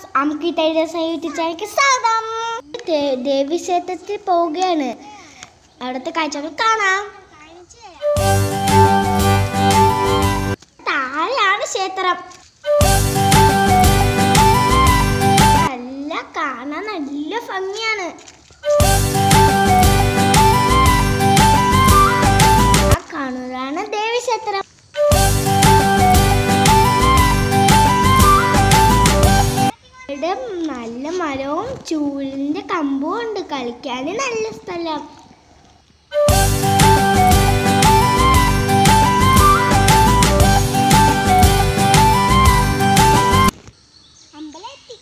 viewers അമുക്കി ടൈഡേഴ്സ് YouTube ചാനലിലേക്ക് സ്വാഗതം ദേ- ദേവി ക്ഷേത്രത്തിൽ പോവുകയാണ് അവിടുത്തെ കാഴ്ചകൾ കാണാം താഴെയാണ് ക്ഷേത്രം നല്ല കാണാൻ നല്ല ഭംഗിയാണ് ആ കാണുന്നതാണ് ദേവി ക്ഷേത്രം ഇവിടെ നല്ല മരവും ചൂലിന്റെ കമ്പും ഉണ്ട് കളിക്കാൻ നല്ല സ്ഥലം അമ്പലത്തി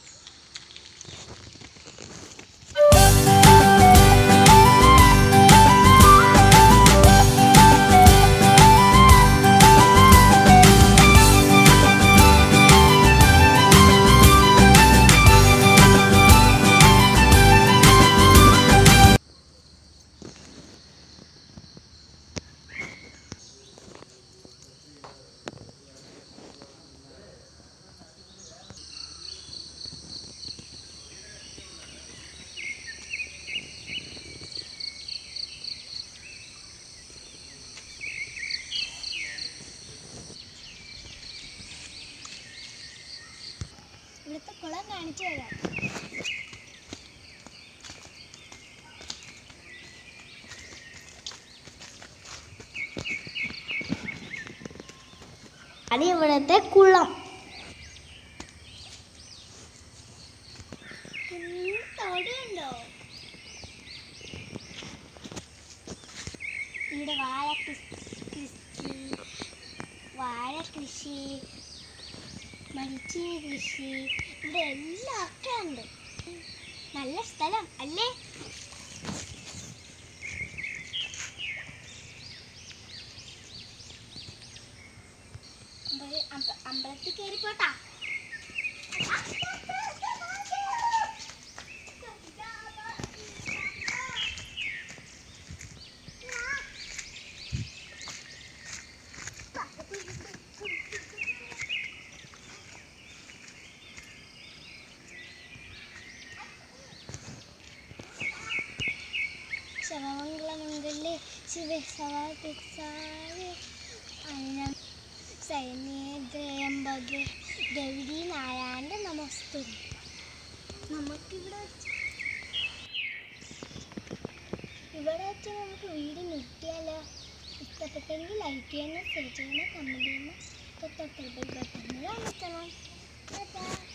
ഇവിടുത്തെ കുളം കാണിച്ചു തരാം അത് ഇവിടുത്തെ കുളം ഉണ്ടോ ഇവിടെ വാഴ കൃഷി വാഴ കൃഷി മരിച്ചീനി കൃഷി ഇവിടെ എല്ലാം ഒക്കെ ഉണ്ട് നല്ല സ്ഥലം അല്ലേ അമ്പല- അമ്പ- അമ്പലത്തിൽ കയറി പോട്ടാ ശവമംഗളമംഗളേ ശിവ സവാസായ അന്നം സൈന്യദ്രയംബകെ ഗൗരി നാരായണ നമസ്തു നമുക്കിവിടെ വെച്ച് ഇവിടെ വെച്ച് നമുക്ക് വീട് നിർത്തിയാലോ ഇഷ്ടപ്പെട്ടെങ്കിൽ ലൈക്ക് ചെയ്യണം ഷെയർ ചെയ്യണം കമൻറ്റ് ചെയ്യണം തൊട്ടടുത്ത ബെൽ ബട്ടൺ അമർത്തണം ടാറ്റാ